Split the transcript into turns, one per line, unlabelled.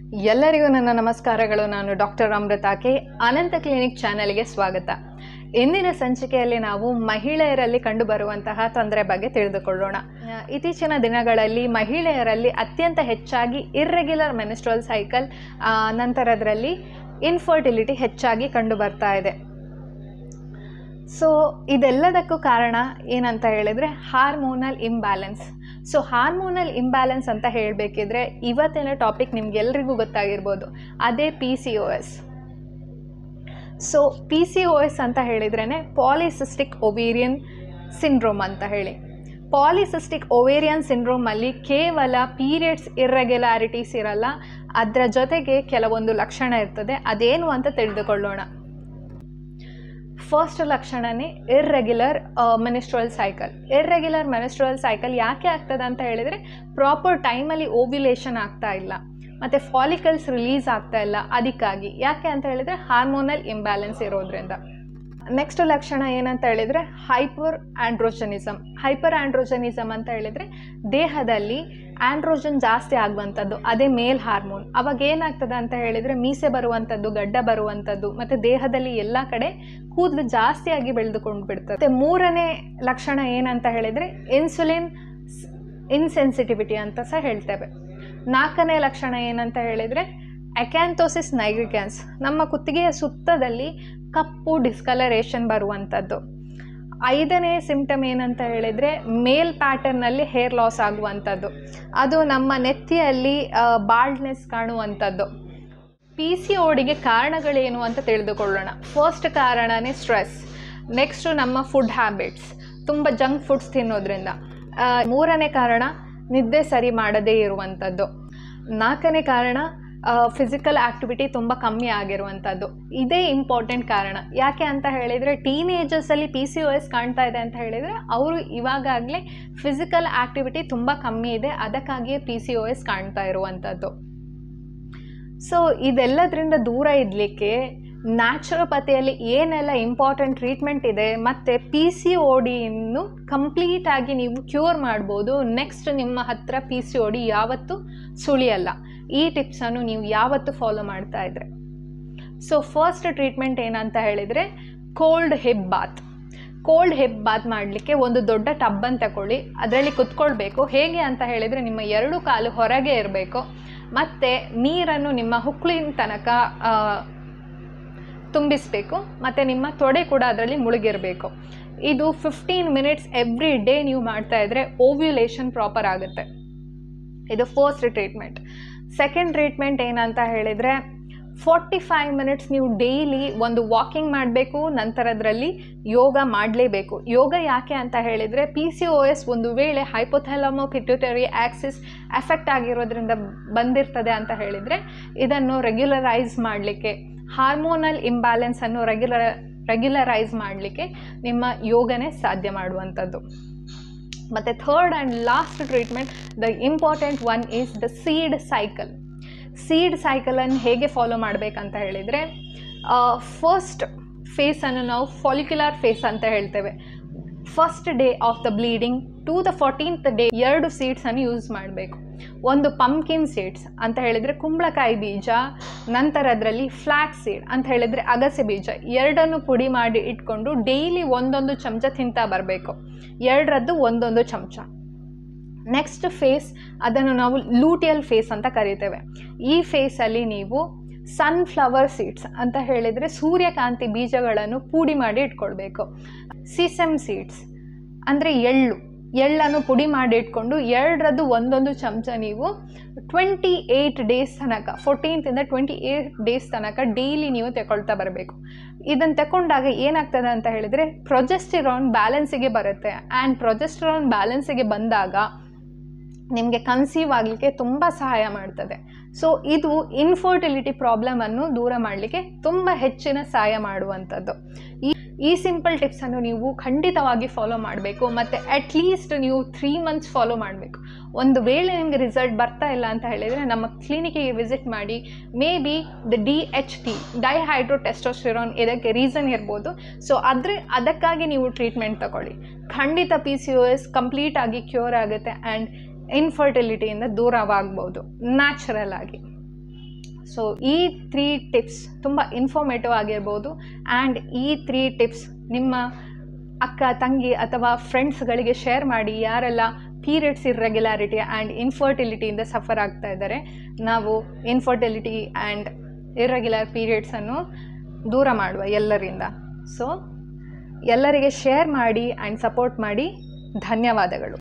ಎಲ್ಲರಿಗೂ ನನ್ನ ನಮಸ್ಕಾರಗಳು ನಾನು doctor Amrutha K Anantha clinic ಚಾನೆಲ್ಗೆ ಸ್ವಾಗತ ಇಂದಿನ ಸಂಚಿಕೆಯಲ್ಲಿ ನಾವು ಮಹಿಳೆಯರಲ್ಲಿ ಕಂಡುಬರುವಂತಹ ತೊಂದರೆ ಬಗ್ಗೆ ತಿಳಿದುಕೊಳ್ಳೋಣ ಆ, ಇತ್ತೀಚಿನ ದಿನಗಳಲ್ಲಿ ಮಹಿಳೆಯರಲ್ಲಿ ಅತ್ಯಂತ ಹೆಚ್ಚಾಗಿ ಇರ್ರೆಗ್ಯುಲರ್ ಮೆನಿಸ್ಟ್ರಲ್ ಸೈಕಲ್ ನಂತರದರಲ್ಲಿ ಇನ್ಫರ್ಟಿಲಿಟಿ ಹೆಚ್ಚಾಗಿ ಕಂಡುಬರ್ತಾ ಇದೆ ಸೊ ಇದೆಲ್ಲದಕ್ಕೂ ಕಾರಣ ಏನಂತ ಹೇಳಿದರೆ hormonal imbalance so hormonal imbalance ಅಂತ ಹೇಳಬೇಕಿದ್ರೆ ಇವತ್ತಿನ ಟಾಪಿಕ್ ನಿಮ್ಗೆಲ್ರಿಗೂ ಗೊತ್ತಾಗಿರ್ಬೋದು ಅದೇ P C O S so P C O S ಅಂತ ಹೇಳಿದ್ರೇ ಪಾಲಿಸಿಸ್ಟಿಕ್ ಒವೇರಿಯನ್ ಸಿಂಡ್ರೋಮ್ ಅಂತ ಹೇಳಿ ಪಾಲಿಸಿಸ್ಟಿಕ್ ಒವೇರಿಯನ್ ಸಿಂಡ್ರೋಮಲ್ಲಿ ಕೇವಲ ಪೀರಿಯಡ್ಸ್ ಇರ್ರೆಗ್ಯುಲಾರಿಟೀಸ್ ಇರಲ್ಲ ಅದರ ಜೊತೆಗೆ ಕೆಲವೊಂದು ಲಕ್ಷಣ ಇರ್ತದೆ ಅದೇನು ಅಂತ ತಿಳಿದುಕೊಳ್ಳೋಣ ಫಸ್ಟ್ ಲಕ್ಷಣನೇ irregular menstrual cycle irregular menstrual cycle ಯಾಕೆ ಆಗ್ತದೆ ಅಂತ ಹೇಳಿದರೆ ಪ್ರಾಪರ್ ಟೈಮಲ್ಲಿ ಓವ್ಯುಲೇಷನ್ ಆಗ್ತಾ ಇಲ್ಲ ಮತ್ತು ಫಾಲಿಕಲ್ಸ್ ರಿಲೀಸ್ ಆಗ್ತಾ ಇಲ್ಲ ಅದಕ್ಕಾಗಿ ಯಾಕೆ ಅಂತ ಹೇಳಿದರೆ ಹಾರ್ಮೋನಲ್ ಇಂಬ್ಯಾಲೆನ್ಸ್ ಇರೋದ್ರಿಂದ ನೆಕ್ಸ್ಟ್ ಲಕ್ಷಣ ಏನಂತ ಹೇಳಿದರೆ ಹೈಪರ್ ಆಂಡ್ರೋಜನಿಸಮ್ ಹೈಪರ್ ಆಂಡ್ರೋಜನಿಸಮ್ ಅಂತ ಹೇಳಿದರೆ ದೇಹದಲ್ಲಿ ಆಂಡ್ರೋಜನ್ ಜಾಸ್ತಿ ಆಗುವಂಥದ್ದು ಅದೇ ಮೇಲ್ ಹಾರ್ಮೋನ್ ಅವಾಗ ಏನಾಗ್ತದೆ ಅಂತ ಹೇಳಿದರೆ ಮೀಸೆ ಬರುವಂಥದ್ದು ಗಡ್ಡ ಬರುವಂಥದ್ದು ಮತ್ತು ದೇಹದಲ್ಲಿ ಎಲ್ಲ ಕಡೆ ಕೂದಲು ಜಾಸ್ತಿಯಾಗಿ ಬೆಳೆದುಕೊಂಡು ಬಿಡ್ತದೆ ಮತ್ತು ಮೂರನೇ ಲಕ್ಷಣ ಏನಂತ ಹೇಳಿದರೆ ಇನ್ಸುಲಿನ್ ಇನ್ಸೆನ್ಸಿಟಿವಿಟಿ ಅಂತ ಸಹ ಹೇಳ್ತೇವೆ ನಾಲ್ಕನೇ ಲಕ್ಷಣ ಏನಂತ ಹೇಳಿದರೆ ಅಕ್ಯಾಂಥೋಸಿಸ್ ನೈಗ್ರಿಕ್ಯಾನ್ಸ್ ನಮ್ಮ ಕುತ್ತಿಗೆಯ ಸುತ್ತದಲ್ಲಿ ಕಪ್ಪು ಡಿಸ್ಕಲರೇಷನ್ ಬರುವಂಥದ್ದು ಐದನೇ ಸಿಂಪ್ಟಮ್ ಏನಂತ ಹೇಳಿದರೆ ಮೇಲ್ ಪ್ಯಾಟರ್ನಲ್ಲಿ ಹೇರ್ ಲಾಸ್ ಆಗುವಂಥದ್ದು ಅದು ನಮ್ಮ ನೆತ್ತಿಯಲ್ಲಿ ಬಾಲ್ಡ್ನೆಸ್ ಕಾಣುವಂಥದ್ದು ಪಿ ಸಿ ಓಡಿಗೆ ಕಾರಣಗಳೇನು ಅಂತ ತಿಳಿದುಕೊಳ್ಳೋಣ ಫಸ್ಟ್ ಕಾರಣನೇ ಸ್ಟ್ರೆಸ್ ನೆಕ್ಸ್ಟು ನಮ್ಮ ಫುಡ್ ಹ್ಯಾಬಿಟ್ಸ್ ತುಂಬ ಜಂಕ್ ಫುಡ್ಸ್ ತಿನ್ನೋದ್ರಿಂದ ಆ, ಮೂರನೇ ಕಾರಣ ನಿದ್ದೆ ಸರಿ ಮಾಡದೇ ಇರುವಂಥದ್ದು ನಾಲ್ಕನೇ ಕಾರಣ ಫಿಸಿಕಲ್ ಆ್ಯಕ್ಟಿವಿಟಿ ತುಂಬ ಕಮ್ಮಿ ಆಗಿರುವಂಥದ್ದು ಇದೇ ಇಂಪಾರ್ಟೆಂಟ್ ಕಾರಣ ಯಾಕೆ ಅಂತ ಹೇಳಿದರೆ ಟೀನೇಜರ್ಸಲ್ಲಿ ಪಿ ಸಿ ಒ ಎಸ್ ಕಾಣ್ತಾ ಇದೆ ಅಂತ ಹೇಳಿದರೆ ಅವರು ಇವಾಗಲೇ ಫಿಸಿಕಲ್ ಆ್ಯಕ್ಟಿವಿಟಿ ತುಂಬ ಕಮ್ಮಿ ಇದೆ ಅದಕ್ಕಾಗಿಯೇ ಪಿ ಸಿ ಒ ಎಸ್ ಕಾಣ್ತಾ ಇರುವಂಥದ್ದು ಸೊ ಇದೆಲ್ಲದರಿಂದ ದೂರ ಇಡಲಿಕ್ಕೆ ನ್ಯಾಚುರೋಪತಿಯಲ್ಲಿ ಏನೆಲ್ಲ ಇಂಪಾರ್ಟೆಂಟ್ ಟ್ರೀಟ್ಮೆಂಟ್ ಇದೆ ಮತ್ತು ಪಿ ಸಿ ಒ ಡಿಯನ್ನು ಕಂಪ್ಲೀಟಾಗಿ ನೀವು ಕ್ಯೂರ್ ಮಾಡ್ಬೋದು ನೆಕ್ಸ್ಟ್ ನಿಮ್ಮ ಹತ್ರ ಪಿ ಸಿ ಒ ಡಿ ಯಾವತ್ತೂ ಸುಳಿಯಲ್ಲ ಈ ಟಿಪ್ಸನ್ನು ನೀವು ಯಾವತ್ತೂ ಫಾಲೋ ಮಾಡ್ತಾ ಇದ್ರೆ ಸೊ ಫಸ್ಟ್ ಟ್ರೀಟ್ಮೆಂಟ್ ಏನಂತ ಹೇಳಿದರೆ cold hip bath cold hip bath ಮಾಡಲಿಕ್ಕೆ ಒಂದು ದೊಡ್ಡ ಟಬ್ಬನ್ನು ತಗೊಳ್ಳಿ ಅದರಲ್ಲಿ ಕುತ್ಕೊಳ್ಬೇಕು ಹೇಗೆ ಅಂತ ಹೇಳಿದರೆ ನಿಮ್ಮ ಎರಡು ಕಾಲು ಹೊರಗೆ ಇರಬೇಕು ಮತ್ತು ನೀರನ್ನು ನಿಮ್ಮ ಹುಕ್ಕಳಿನ ತನಕ ಆ, ತುಂಬಿಸಬೇಕು ಮತ್ತು ನಿಮ್ಮ ತೊಡೆ ಕೂಡ ಅದರಲ್ಲಿ ಮುಳುಗಿರಬೇಕು ಇದು ಫಿಫ್ಟೀನ್ ಮಿನಿಟ್ಸ್ ಎವ್ರಿ ಡೇ ನೀವು ಮಾಡ್ತಾ ಇದ್ದರೆ ಓವ್ಯುಲೇಷನ್ ಪ್ರಾಪರ್ ಆಗುತ್ತೆ ಇದು ಫಸ್ಟ್ ಟ್ರೀಟ್ಮೆಂಟ್ ಸೆಕೆಂಡ್ ಟ್ರೀಟ್ಮೆಂಟ್ ಏನಂತ ಹೇಳಿದರೆ ಫಾರ್ಟಿ ಫೈವ್ ಮಿನಿಟ್ಸ್ ನೀವು ಡೈಲಿ ಒಂದು ವಾಕಿಂಗ್ ಮಾಡಬೇಕು ನಂತರದರಲ್ಲಿ ಯೋಗ ಮಾಡಲೇಬೇಕು ಯೋಗ ಯಾಕೆ ಅಂತ ಹೇಳಿದರೆ ಪಿ ಸಿ ಒ ಎಸ್ ಒಂದು ವೇಳೆ ಹೈಪೋಥೆಲಮೋ ಪಿಟ್ಯೂಟರಿ ಆಕ್ಸಿಸ್ ಎಫೆಕ್ಟ್ ಆಗಿರೋದ್ರಿಂದ ಬಂದಿರ್ತದೆ ಅಂತ ಹೇಳಿದರೆ ಇದನ್ನು ರೆಗ್ಯುಲರೈಸ್ ಮಾಡಲಿಕ್ಕೆ ಹಾರ್ಮೋನಲ್ ಇಂಬ್ಯಾಲೆನ್ಸನ್ನು ರೆಗ್ಯುಲರ್ ರೆಗ್ಯುಲರೈಸ್ ಮಾಡಲಿಕ್ಕೆ ನಿಮ್ಮ ಯೋಗನೇ ಸಾಧ್ಯ ಮಾಡುವಂಥದ್ದು ಮತ್ತು third and last treatment the important one is the seed cycle seed ಸೈಕಲನ್ನು ಹೇಗೆ ಫಾಲೋ ಮಾಡಬೇಕಂತ ಹೇಳಿದರೆ ಫಸ್ಟ್ ಫೇಸನ್ನು ನಾವು ಫಾಲಿಕ್ಯುಲರ್ ಫೇಸ್ ಅಂತ ಹೇಳ್ತೇವೆ first day of the bleeding to the fourteenth day ಎರಡು ಸೀಡ್ಸನ್ನು ಯೂಸ್ ಮಾಡಬೇಕು ಒಂದು ಪಂಪ್ಕಿನ್ ಸೀಡ್ಸ್ ಅಂತ ಹೇಳಿದರೆ ಕುಂಬಳಕಾಯಿ ಬೀಜ ನಂತರ ಅದರಲ್ಲಿ ಫ್ಲ್ಯಾಕ್ ಸೀಡ್ ಅಂತ ಹೇಳಿದರೆ ಅಗಸೆ ಬೀಜ ಎರಡನ್ನು ಪುಡಿ ಮಾಡಿ ಇಟ್ಕೊಂಡು ಡೈಲಿ ಒಂದೊಂದು ಚಮಚ ತಿಂತಾ ಬರಬೇಕು ಎರಡರದ್ದು ಒಂದೊಂದು ಚಮಚ ನೆಕ್ಸ್ಟ್ ಫೇಸ್ ಅದನ್ನು ನಾವು ಲೂಟಿಯಲ್ ಫೇಸ್ ಅಂತ ಕರಿತೇವೆ ಈ ಫೇಸಲ್ಲಿ ನೀವು ಸನ್ಫ್ಲವರ್ ಸೀಡ್ಸ್ ಅಂತ ಹೇಳಿದರೆ ಸೂರ್ಯಕಾಂತಿ ಬೀಜಗಳನ್ನು ಪುಡಿ ಮಾಡಿ ಇಟ್ಕೊಳ್ಬೇಕು ಸಿಸಮ್ ಸೀಡ್ಸ್ ಅಂದರೆ ಎಳ್ಳು ಎಳ್ಳನ್ನು ಪುಡಿ ಮಾಡಿ ಇಟ್ಕೊಂಡು ಎರಡರದ್ದು ಒಂದೊಂದು ಚಮಚ ನೀವು ಟ್ವೆಂಟಿ ಏಯ್ಟ್ ಡೇಸ್ ತನಕ ಫೋರ್ಟೀನ್ತಿಂದ ಟ್ವೆಂಟಿ ಏಯ್ಟ್ ಡೇಸ್ ತನಕ ಡೈಲಿ ನೀವು ತಗೊಳ್ತಾ ಬರಬೇಕು ಇದನ್ನು ತಗೊಂಡಾಗ ಏನಾಗ್ತದೆ ಅಂತ ಹೇಳಿದರೆ ಪ್ರೊಜೆಸ್ಟಿರಾನ್ ಬ್ಯಾಲೆನ್ಸಿಗೆ ಬರುತ್ತೆ ಆ್ಯಂಡ್ ಪ್ರೊಜೆಸ್ಟಿರಾನ್ ಬ್ಯಾಲೆನ್ಸಿಗೆ ಬಂದಾಗ ನಿಮಗೆ ಕನ್ಸೀವ್ ಆಗಲಿಕ್ಕೆ ತುಂಬ ಸಹಾಯ ಮಾಡ್ತದೆ ಸೊ ಇದು ಇನ್ಫರ್ಟಿಲಿಟಿ ಪ್ರಾಬ್ಲಮನ್ನು ದೂರ ಮಾಡಲಿಕ್ಕೆ ತುಂಬ ಹೆಚ್ಚಿನ ಸಹಾಯ ಮಾಡುವಂಥದ್ದು ಈ ಈ ಸಿಂಪಲ್ ಟಿಪ್ಸನ್ನು ನೀವು ಖಂಡಿತವಾಗಿ ಫಾಲೋ ಮಾಡಬೇಕು ಮತ್ತು ಅಟ್ಲೀಸ್ಟ್ ನೀವು ತ್ರೀ ಮಂತ್ಸ್ ಫಾಲೋ ಮಾಡಬೇಕು ಒಂದು ವೇಳೆ ನಿಮಗೆ ರಿಸಲ್ಟ್ ಬರ್ತಾ ಇಲ್ಲ ಅಂತ ಹೇಳಿದರೆ ನಮ್ಮ ಕ್ಲಿನಿಕ್ಕಿಗೆ ವಿಸಿಟ್ ಮಾಡಿ maybe the D H T dihydrotestosterone ಇದಕ್ಕೆ ರೀಸನ್ ಇರ್ಬೋದು ಸೊ ಅದ್ರ ಅದಕ್ಕಾಗಿ ನೀವು ಟ್ರೀಟ್ಮೆಂಟ್ ತಗೊಳ್ಳಿ ಖಂಡಿತ ಪಿ ಸಿ ಒ ಎಸ್ ಕಂಪ್ಲೀಟಾಗಿ ಕ್ಯೂರ್ ಆಗುತ್ತೆ ಆ್ಯಂಡ್ ಇನ್ಫರ್ಟಿಲಿಟಿಯಿಂದ ದೂರವಾಗ್ಬೋದು ನ್ಯಾಚುರಲ್ ಆಗಿ ಸೊ ಈ ತ್ರೀ ಟಿಪ್ಸ್ ತುಂಬ ಇನ್ಫಾರ್ಮೇಟಿವ್ ಆಗಿರ್ಬೋದು ಆ್ಯಂಡ್ ಈ ತ್ರೀ ಟಿಪ್ಸ್ ನಿಮ್ಮ ಅಕ್ಕ ತಂಗಿ ಅಥವಾ ಫ್ರೆಂಡ್ಸ್ಗಳಿಗೆ ಶೇರ್ ಮಾಡಿ ಯಾರೆಲ್ಲ ಪೀರಿಯಡ್ಸ್ ಇರ್ರೆಗ್ಯುಲಾರಿಟಿ ಆ್ಯಂಡ್ ಇನ್ಫರ್ಟಿಲಿಟಿಯಿಂದ ಸಫರ್ ಆಗ್ತಾ ಇದ್ದಾರೆ ನಾವು ಇನ್ಫರ್ಟಿಲಿಟಿ ಆ್ಯಂಡ್ ಇರ್ರೆಗ್ಯುಲರ್ ಪೀರಿಯಡ್ಸನ್ನು ದೂರ ಮಾಡುವ ಎಲ್ಲರಿಂದ ಸೊ ಎಲ್ಲರಿಗೆ ಶೇರ್ ಮಾಡಿ ಆ್ಯಂಡ್ ಸಪೋರ್ಟ್ ಮಾಡಿ ಧನ್ಯವಾದಗಳು